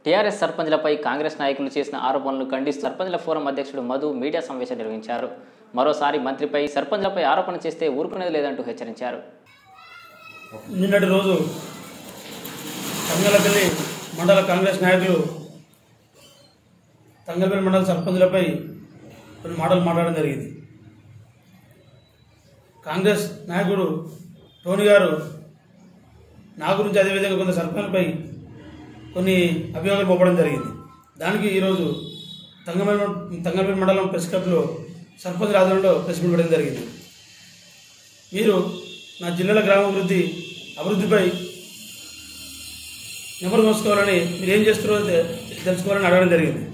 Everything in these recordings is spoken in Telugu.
టీఆర్ఎస్ సర్పంచ్లపై కాంగ్రెస్ నాయకులు చేసిన ఆరోపణలు ఖండిస్తూ సర్పంచ్ల ఫోరం అధ్యక్షుడు మధు మీడియా సమావేశం నిర్వహించారు మరోసారి మంత్రిపై సర్పంచ్లపై ఆరోపణ చేస్తే ఊరుకునేది లేదంటూ హెచ్చరించారు నిన్నటి రోజు తంగలపల్లి మండల కాంగ్రెస్ నాయకులు తంగలపల్లి మండల సర్పంచులపై కొన్ని మాటలు మాట్లాడడం జరిగింది కాంగ్రెస్ నాయకుడు టోనీ గారు నా గురించి అదేవిధంగా కొంత సర్పంచ్లపై కొన్ని అభియోగాలు పంపడం జరిగింది దానికి ఈరోజు తంగపల్లి తంగలపల్లి మండలం ప్రెస్ క్లబ్లో సర్పంచ్ ఆధ్వర్యంలో ప్రెస్ మీట్ పెట్టడం జరిగింది మీరు నా జిల్లాల గ్రామాభివృద్ధి అభివృద్ధిపై నెంబర్ మోసుకోవాలని మీరు ఏం చేస్తున్నారో తె- తెలుసుకోవాలని అడగడం జరిగింది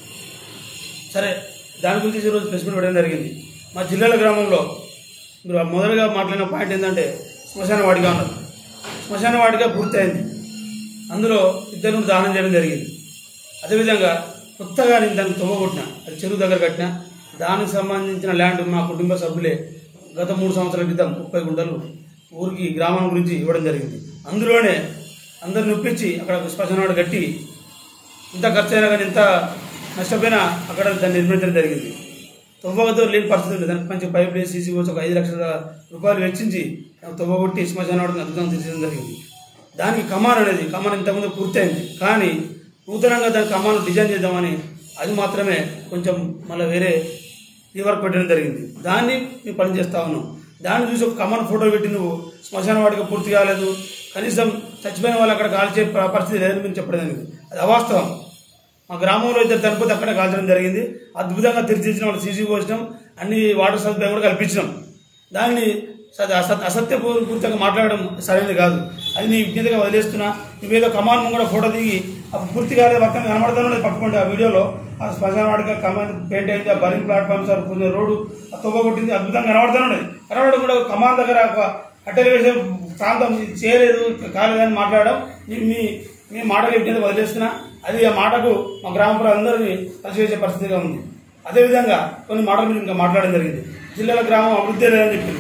సరే దాని గురించి ఈరోజు ప్రెస్ మీట్ పెట్టడం జరిగింది మా జిల్లాల గ్రామంలో మీరు మొదటగా మాట్లాడిన పాయింట్ ఏంటంటే శ్మశాన వాడిగా ఉన్నారు శ్మశాన వాడిగా పూర్తయింది అందులో ఇద్దరు దానం చేయడం జరిగింది అదేవిధంగా కొత్తగా నేను దాన్ని తవ్వగొట్టిన అది చెరువు దగ్గర కట్టిన దానికి సంబంధించిన ల్యాండ్ మా కుటుంబ సభ్యులే గత మూడు సంవత్సరాల క్రితం ముప్పై గుంటలు ఊరికి గ్రామం గురించి ఇవ్వడం జరిగింది అందులోనే అందరిని ఒప్పించి అక్కడ శ్మశానవాడు కట్టి ఇంత ఖర్చు అయినా కానీ ఇంత నష్టపోయినా అక్కడ దాన్ని నిర్మించడం జరిగింది తవ్వకతో లేని పరిస్థితి ఉంది దానికి మంచి పైప్ వేసి సీసీ వచ్చి ఒక ఐదు లక్షల రూపాయలు వెచ్చించి తవ్వగొట్టి శ్మశానవాడిని అద్భుతంగా తీర్చడం జరిగింది దానికి కమాన్ అనేది కమాన్ ఇంతకుముందు పూర్తయింది కానీ నూతనంగా దాని కమాన్ డిజైన్ చేద్దామని అది మాత్రమే కొంచెం మళ్ళీ వేరే ఈ వర్క్ పెట్టడం జరిగింది దాన్ని మేము పని చేస్తా ఉన్నాం దాన్ని చూసి ఒక కమాన్ ఫోటో పెట్టి నువ్వు శ్మశాన వాడికి పూర్తి కాలేదు కనీసం చచ్చిపోయిన వాళ్ళు అక్కడ కాల్చే ప- పరిస్థితి లేదని మేము చెప్పడం జరిగింది అది అవాస్తవం మా గ్రామంలో ఇద్దరు చనిపోతే అక్కడే కాల్చడం జరిగింది అద్భుతంగా తీర్చిదిద్దిన వాళ్ళు సీసీ పోసినాం అన్ని వాటర్ సదుపాయం కూడా కల్పించినాం దాన్ని స- అసత్ అసత్యపూరితంగా మాట్లాడడం సరైనది కాదు అది నీ విజ్ఞతగా వదిలేస్తున్నా నువ్వేదో కమాన్ కూడా ఫోటో దిగి అప్పుడు పూర్తి కాలేదు పక్కన కనబడతాను పట్టుకోండి ఆ వీడియోలో ఆ శ్మశాన వాడిగా కమాన్ పెయింట్ అయింది ఆ బరింగ్ ప్లాట్ఫామ్ సార్ కొంచెం రోడ్డు ఆ తొవ్వ కొట్టింది అద్భుతంగా కనబడతాను కనబడడం కూడా ఒక కమాన్ దగ్గర ఒక కట్టెలు వేసే ప్రాంతం ఇది చేయలేదు కాలేదని మాట్లాడడం నీ- మీ మీ మాటకు విజ్ఞత వదిలేస్తున్నా అది ఆ మాటకు మా గ్రామ ప్రజలందరినీ కలిసివేసే పరిస్థితిగా ఉంది అదేవిధంగా కొన్ని మాటలు మీరు ఇంకా మాట్లాడడం జరిగింది జిల్లాల గ్రామం అభివృద్ధి లేదని చెప్పింది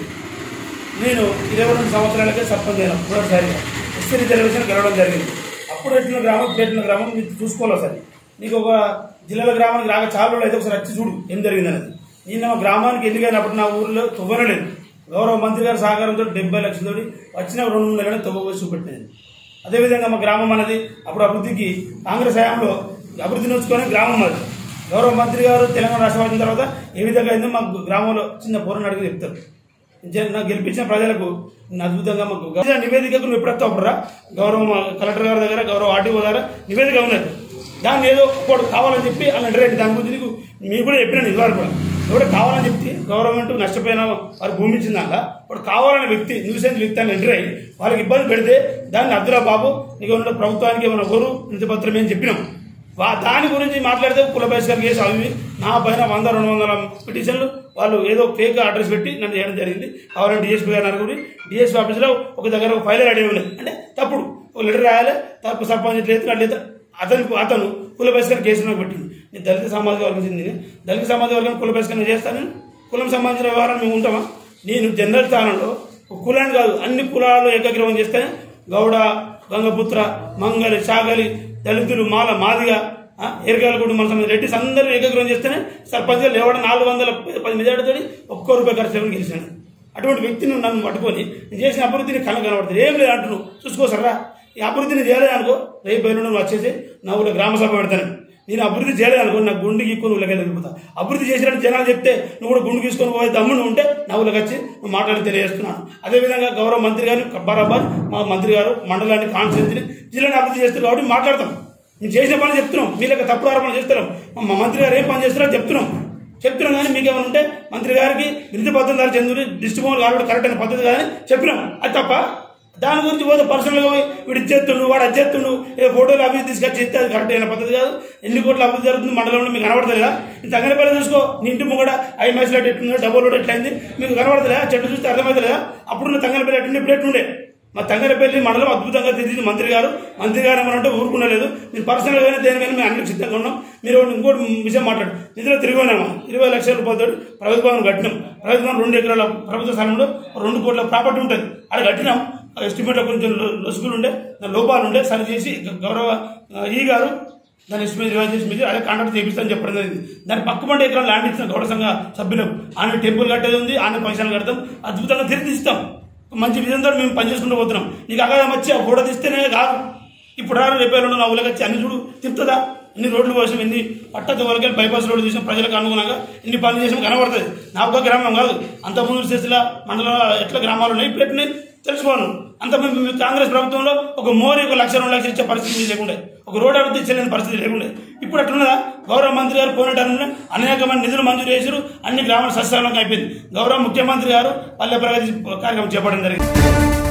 నేను ఇరవై రెండు సంవత్సరాలకే సర్పంచ్ అయినా మొదటిసారిగా ఎస్సీ రిజర్వేషన్ గెలవడం జరిగింది అప్పుడు ఎట్టిన గ్రామం ఇప్పుడు ఎట్టిన గ్రామం మీరు చూసుకోవాలి సార్ నీకు ఒక జిల్లాల గ్రామానికి రాక చాలా అయితే ఒకసారి వచ్చి చూడు ఏం జరిగింది అనేది నేను మా గ్రామానికి ఎన్నికైనప్పుడు నా ఊర్లో తొవ్వనలేదు గౌరవ మంత్రి గారి సహకారంతో డెబ్బై లక్షలతోటి వచ్చిన రెండు మూడు నెలలు తొవ్వబోసి చూపెట్టినది అదేవిధంగా మా గ్రామం అనేది అప్పుడు అభివృద్ధికి కాంగ్రెస్ హయాంలో అభివృద్ధి నోచుకొని గ్రామం అది గౌరవ మంత్రి గారు తెలంగాణ రాష్ట్రం వచ్చిన తర్వాత ఏ విధంగా అయిందో మాకు గ్రామంలో చిన్న పూర్ణ అడిగి చెప్తారు జ- నాకు గెలిపించిన ప్రజలకు నేను అద్భుతంగా మాకు గ- నివేదికకు నువ్వు ఎప్పుడు వస్తావు అప్పుడు రా గౌరవ మా కలెక్టర్ గారి దగ్గర గౌరవ ఆర్టీఓ దగ్గర నివేదిక ఉన్నది దాన్ని ఏదో ఒకటి కావాలని చెప్పి అలా రేటు దాని గురించి నీకు మీకు కూడా చెప్పిన ఇదివరకు కూడా ఎవరు కావాలని చెప్తే గవర్నమెంట్ నష్టపోయిన వారు భూమి ఇచ్చిందాక ఇప్పుడు కావాలనే వ్యక్తి న్యూసెన్స్ వ్యక్తి అని ఎంటర్ అయ్యి వాళ్ళకి ఇబ్బంది పెడితే దాన్ని అద్దురా బాబు నీకు ఉన్న ప్రభుత్వానికి ఏమైనా ఒకరు ఇంటి ఏం చెప్పినాం వా దాని గురించి మాట్లాడితే కుల బహిష్కరణ కేసు అవి నా పైన వంద రెండు వందల పిటిషన్లు వాళ్ళు ఏదో ఫేక్ అడ్రస్ పెట్టి నన్ను చేయడం జరిగింది కావాలని డిఎస్పీ గారు అనుకుని డిఎస్పీ ఆఫీస్లో ఒక దగ్గర ఒక ఫైల్ రెడీ ఉన్నది అంటే తప్పుడు ఒక లెటర్ రాయాలి తప్పు సర్పంచ్ లేదు అట్లేదు అతను అతను కుల బహిష్కరణ కేసు నాకు పెట్టింది నేను దళిత సామాజిక వర్గం చెందింది దళిత సామాజిక వర్గం కుల బహిష్కరణ చేస్తాను కులం సంబంధించిన వ్యవహారం మేము ఉంటామా నేను జనరల్ స్థానంలో ఒక కులాన్ని కాదు అన్ని కులాలు ఏకగ్రీవం చేస్తేనే గౌడ గంగపుత్ర మంగలి చాగలి దళితులు మాల మాదిగా ఎరగాల కుటుంబం సంబంధించిన రెడ్డిస్ అందరూ ఏకగ్రహం చేస్తేనే సర్పంచ్గా లేవడం నాలుగు వందల పది మెజార్టీతో ఒక్క రూపాయి ఖర్చు లేవని గెలిచాను అటువంటి వ్యక్తిని నన్ను పట్టుకొని నేను చేసిన అభివృద్ధిని కళ్ళ కనబడుతుంది ఏం లేదు అంటున్నావు చూసుకోసరా ఈ అభివృద్ధిని చేయలేదు అనుకో రేపు ఎల్లుండి నువ్వు వచ్చేసి నా ఊళ్ళో గ్రామ సభ పెడతాను నేను అభివృద్ధి చేయలేదు అనుకో నాకు గుండు గీక్కొని ఊళ్ళకి వెళ్ళిపోతా అభివృద్ధి చేసినట్టు జనాలు చెప్తే నువ్వు కూడా గుండు గీసుకొని పోయే దమ్ముడు ఉంటే నా ఊళ్ళకి వచ్చి నువ్వు మాట్లాడి తెలియజేస్తున్నాను అదేవిధంగా గౌరవ మంత్రి గారిని బరాబర్ మా మంత్రి గారు మండలాన్ని కాన్స్టిట్యూన్సీని జిల్లాని అభివృద్ధి చేస్తారు కాబట్టి మాట్లాడతాం మేము చేసిన పని చెప్తున్నాం మీ లెక్క తప్పుడు ఆరోపణ చేస్తున్నాం మా మంత్రి గారు ఏం పని చేస్తున్నారో చెప్తున్నాం చెప్తున్నాం కానీ మీకు ఏమైనా ఉంటే మంత్రి గారికి విరుద్ధ పద్ధతులు చెందుని డిస్ట్రిబ్యూషన్ కాబట్టి కరెక్ట్ అయిన పద్ధతి కానీ చెప్పినాం అది తప్ప దాని గురించి పోతే పర్సనల్గా పోయి వీడు ఇచ్చేస్తుండు వాడు అచ్చేస్తుండు ఏ ఫోటోలు అభివృద్ధి తీసుకొచ్చి ఇస్తే అది కరెక్ట్ అయిన పద్ధతి కాదు ఎన్ని కోట్ల అభివృద్ధి జరుగుతుంది మండలంలో మీకు కనబడతలేదా ఇంత అంగనపల్లి చూసుకో నీ ఇంటి ముంగడ ఐ మ్యాచ్లో ఎట్లుందో డబుల్ రోడ్ ఎట్లయింది మీకు కనబడతలేదా చెట్టు చూస్తే అర్థమవుతలేదా అప్పుడున్న తంగనపల్లి ఎట్లుండే ఇప్పుడు ఎట్లుండే మా తంగరపల్లి మండలం అద్భుతంగా తీర్చింది మంత్రి గారు మంత్రి గారు ఏమనంటే ఊరుకునలేదు మీరు పర్సనల్ గానే దేనికైనా మేము అన్ని సిద్ధంగా ఉన్నాం మీరు ఇంకోటి విషయం మాట్లాడు నిధులు తిరిగి ఉన్నాము ఇరవై లక్షల రూపాయలతో ప్రభుత్వ భవనం కట్టినాం ప్రభుత్వ భవనం రెండు ఎకరాల ప్రభుత్వ స్థలంలో రెండు కోట్ల ప్రాపర్టీ ఉంటుంది అక్కడ కట్టినాం ఎస్టిమేట్లో కొంచెం లో- లొసుగులు ఉండే లోపాలు ఉండే సరి చేసి గ- గౌరవ ఆ, ఈ గారు దాని ఎస్టిమేట్ రివైజ్ చేసి మీరు అదే కాంట్రాక్ట్ చేపిస్తాను చెప్పడం జరిగింది దాని పక్క పంట ఎకరాలు ల్యాండ్ ఇచ్చిన గౌడ సంఘ సభ్యులకు ఆయన టెంపుల్ కట్టేది ఉంది ఆయన పైసలు కడతాం అద్భుతంగా తీర్చిస్తాం మంచి విధంతో మేము పనిచేసుకుంటూ పోతున్నాం నీకు అక్కడ వచ్చి ఆ ఫోటో తీస్తేనే కాదు ఇప్పుడు రాను రేపు ఎల్లుండి నా ఊళ్ళకి వచ్చి అన్ని చూడు తిప్పుతుందా ఇన్ని రోడ్లు కోసం ఎన్ని పట్టత వరకు బైపాస్ రోడ్డు తీసిన ప్రజలకు అనుగుణంగా ఇన్ని పనులు చేసాం కనబడుతుంది నా ఒక్క గ్రామం కాదు అంత ముందు చేసిన మండలం ఎట్లా గ్రామాలు ఉన్నాయి ఇప్పుడు ఎట్లా తెలుసుకోను అంత ముందు మీ కాంగ్రెస్ ప్రభుత్వంలో ఒక మోరి ఒక లక్ష రెండు లక్షలు ఇచ్చే పరిస్థితి లేకుండే ఒక రోడ్ అభివృద్ధి ఇచ్చలేని పరిస్థితి లేకుండే ఇప్పుడు అట్లున్నదా గౌరవ మంత్రి గారు పోయినట్టు అనేకమైన నిధులు మంజూరు చేశారు అన్ని గ్రామాల సస్యాలంగా అయిపోయింది గౌరవ ముఖ్యమంత్రి గారు పల్లె ప్రగతి కార్యక్రమం చేపట్టడం జరిగింది